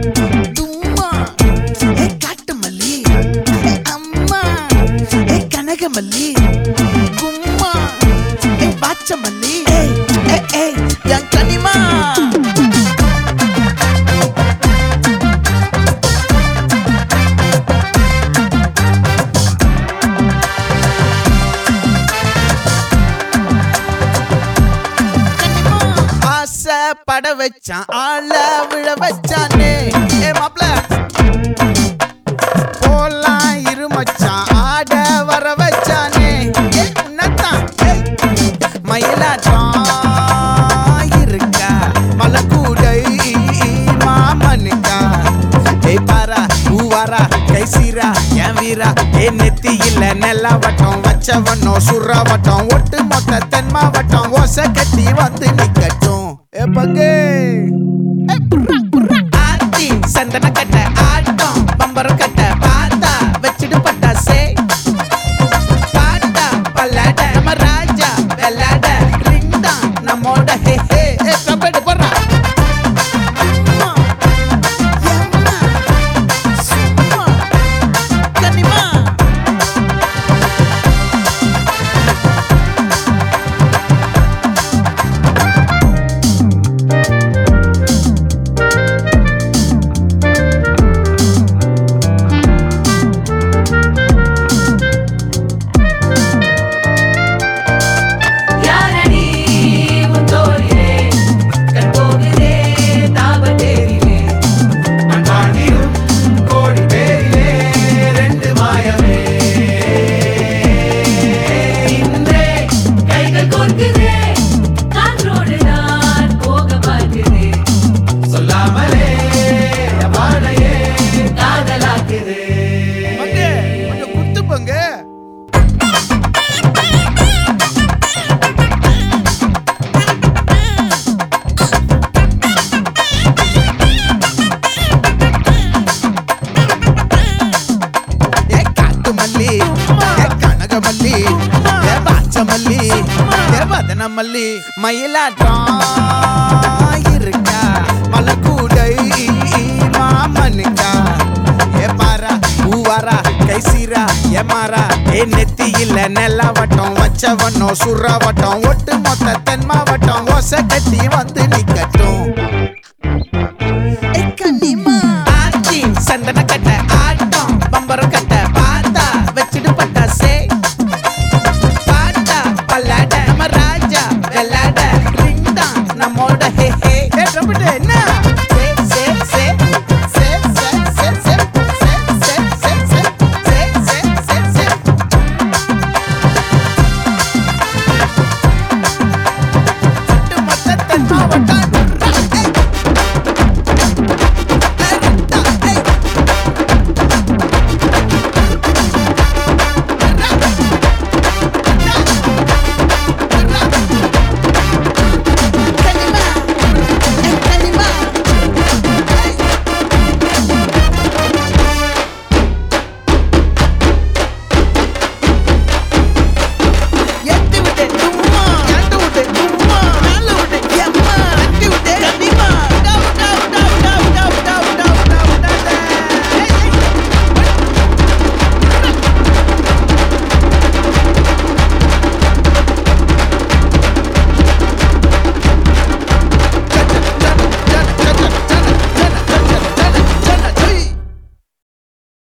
தும்மா ஏ காட்டு மல்லி ஏ அம்மா ஏ கனகமல்லி கும்மா ஏ பாச்ச மல்லி ஏய் ஏய் ஏய் என் கனிமா ஆசை பட வச்சான் ஆள விழ வச்சானே ஏ மாப்ள போலாம் இரு மச்சான் ஆட வர வச்சானே ஏ உன்னத்தான் ஏய். மயிலாட்டம் இருக்கா மலக்கூடை மாமனுக்கா ஏய் பாரா பூவாரா கை சீரா என் வீரா ஏ நெத்தி இல்ல நெல்லா வட்டம் வச்சவனோ சுறா வட்டம் ஒட்டு மொத்த தென் மாவட்டம் ஓசை கட்டி வந்து நிக்கட்டும் ஏ பங்கே ஏ புர்ரா, புர்ரா. ஆத்தி சந்தன கட்ட ஆட்டம் பம்பரம் கட்ட பார்த்தா வச்சிடு பட்டாசே பாட்டா பல்லாட நம்ம ராஜா வெள்ளாட ரிங் தான் நம்மோட ஹே ஹே ஏ கபடி போடுறா அம்மா, எம்மா, சும்மா, கனிமா. யாரடி உன் தோளிலே கண் போகுதே தாபத்தேரிலே அன்பாண்டியும் கோடி பேரிலே ரெண்டு மாயமே இன்றே கைகள் கோர்க்குதே காற்றோடு நான் போக பார்க்குதே சொல்லாமலே வாழையே காதலாக்குதே பங்கு, கொஞ்சம் குத்து பங்கு. ஏ காட்டு மல்லி ஏ கனகமல்லி ஏ பாச்ச மல்லி ஏ வதன மல்லி மயிலாட்டம் இருக்கா மலக்கூடை மாமனுக்கா ஏ பாரா பூவாரா கை சீரா ஏ மாறா ஏ நெத்தி இல்ல நெல்லா வட்டம் வச்சவனோ சுறா வட்டம் ஒட்டு மொத்த தென் மாவட்டம் ஓசை கட்டி வந்து நிக்க